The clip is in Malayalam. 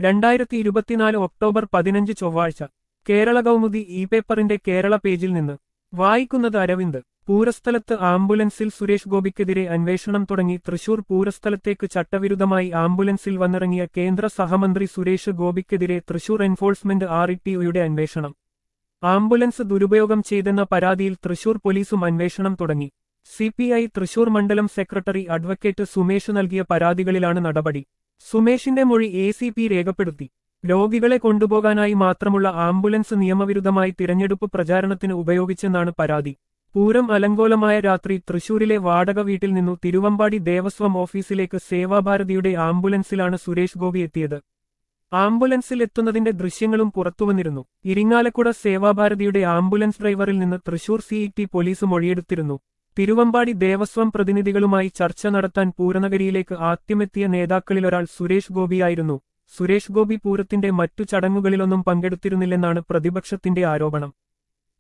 രണ്ടായിരത്തി ഇരുപത്തിനാല് ഒക്ടോബർ പതിനഞ്ച് ചൊവ്വാഴ്ച കേരള കൗമുദി ഇ പേപ്പറിന്റെ കേരള പേജിൽ നിന്ന് വായിക്കുന്നത് അരവിന്ദ് പൂരസ്ഥലത്ത് ആംബുലൻസിൽ സുരേഷ് ഗോപിക്കെതിരെ അന്വേഷണം തുടങ്ങി തൃശൂർ പൂരസ്ഥലത്തേക്ക് ചട്ടവിരുദ്ധമായി ആംബുലൻസിൽ വന്നിറങ്ങിയ കേന്ദ്ര സഹമന്ത്രി സുരേഷ് ഗോപിക്കെതിരെ തൃശൂർ എൻഫോഴ്സ്മെന്റ് ആർ യുടെ അന്വേഷണം ആംബുലൻസ് ദുരുപയോഗം ചെയ്തെന്ന പരാതിയിൽ തൃശൂർ പോലീസും അന്വേഷണം തുടങ്ങി സിപിഐ തൃശൂർ മണ്ഡലം സെക്രട്ടറി അഡ്വക്കേറ്റ് സുമേഷ് നൽകിയ പരാതികളിലാണ് നടപടി സുമേഷിന്റെ മൊഴി എ സി പി രേഖപ്പെടുത്തി രോഗികളെ കൊണ്ടുപോകാനായി മാത്രമുള്ള ആംബുലൻസ് നിയമവിരുദ്ധമായി തിരഞ്ഞെടുപ്പ് പ്രചാരണത്തിന് ഉപയോഗിച്ചെന്നാണ് പരാതി പൂരം അലങ്കോലമായ രാത്രി തൃശൂരിലെ വാടക വീട്ടിൽ നിന്നു തിരുവമ്പാടി ദേവസ്വം ഓഫീസിലേക്ക് സേവാഭാരതിയുടെ ആംബുലൻസിലാണ് സുരേഷ് ഗോപി എത്തിയത് ആംബുലൻസിൽ എത്തുന്നതിന്റെ ദൃശ്യങ്ങളും പുറത്തുവന്നിരുന്നു ഇരിങ്ങാലക്കുട സേവാഭാരതിയുടെ ആംബുലൻസ് ഡ്രൈവറിൽ നിന്ന് തൃശൂർ സിഇടി പോലീസ് മൊഴിയെടുത്തിരുന്നു തിരുവമ്പാടി ദേവസ്വം പ്രതിനിധികളുമായി ചർച്ച നടത്താൻ പൂരനഗരിയിലേക്ക് ആദ്യമെത്തിയ നേതാക്കളിലൊരാൾ സുരേഷ് ഗോപിയായിരുന്നു സുരേഷ് ഗോപി പൂരത്തിന്റെ മറ്റു ചടങ്ങുകളിലൊന്നും പങ്കെടുത്തിരുന്നില്ലെന്നാണ് പ്രതിപക്ഷത്തിന്റെ ആരോപണം